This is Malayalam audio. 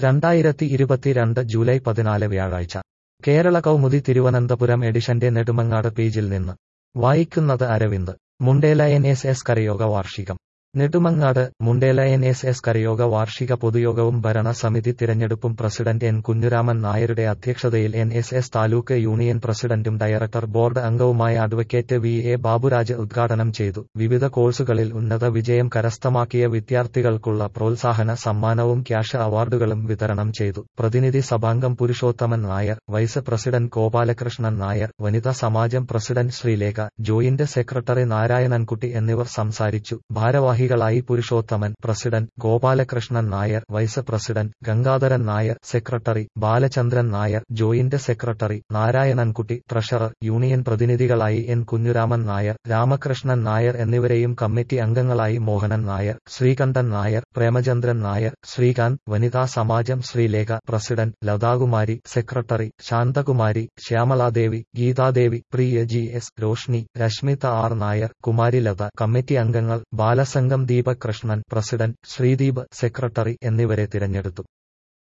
രണ്ടായിരത്തി ഇരുപത്തിരണ്ട് ജൂലൈ പതിനാല് വ്യാഴാഴ്ച കേരള കൗമുദി തിരുവനന്തപുരം എഡിഷന്റെ നെടുമങ്ങാട് പേജിൽ നിന്ന് വായിക്കുന്നത് Aravind Mundela N S S കരയോഗ വാർഷികം Nedumangad Mundela N S S കരയോഗ വാർഷിക പൊതുയോഗവും ഭരണസമിതി തിരഞ്ഞെടുപ്പും പ്രസിഡന്റ് എൻ കുഞ്ഞുരാമൻ നായരുടെ അധ്യക്ഷതയിൽ N S S taluk union പ്രസിഡന്റും ഡയറക്ടർ ബോർഡ് അംഗവുമായ അഡ്വക്കേറ്റ് വി എ ബാബുരാജ് ഉദ്ഘാടനം ചെയ്തു വിവിധ കോഴ്സുകളിൽ ഉന്നത വിജയം കരസ്ഥമാക്കിയ വിദ്യാർത്ഥികൾക്കുള്ള പ്രോത്സാഹന സമ്മാനവും ക്യാഷ് അവാർഡുകളും വിതരണം ചെയ്തു പ്രതിനിധി സഭാംഗം Purushothaman Nair vice president Gopalakrishnan Nair Vanitha Samajam president Sreelekha joint secretary Narayanankutty എന്നിവർ സംസാരിച്ചു ഭാരവാഹി ഭാരവാഹികളായി Purushothaman president Gopalakrishnan Nair vice president Gangadharan Nair secretary Balachandran Nair joint secretary Narayanankutty treasurer union പ്രതിനിധികളായി എൻ കുഞ്ഞുരാമൻ നായർ രാമകൃഷ്ണൻ നായർ എന്നിവരെയും കമ്മിറ്റി അംഗങ്ങളായി Mohanan Nair Sreekandan Nair Premachandran Nair Srikanth Vanitha Samajam Sreelekha president Lathakumari secretary Shanthakumari Shyamaladevi Geethadevi Priya G S Roshni Rashmitha R Nair Kumari Latha committee അംഗങ്ങൾ ബാലസംഘം ദീപക് കൃഷ്ണൻ പ്രസിഡന്റ് ശ്രീദീപ് സെക്രട്ടറി എന്നിവരെ തിരഞ്ഞെടുത്തു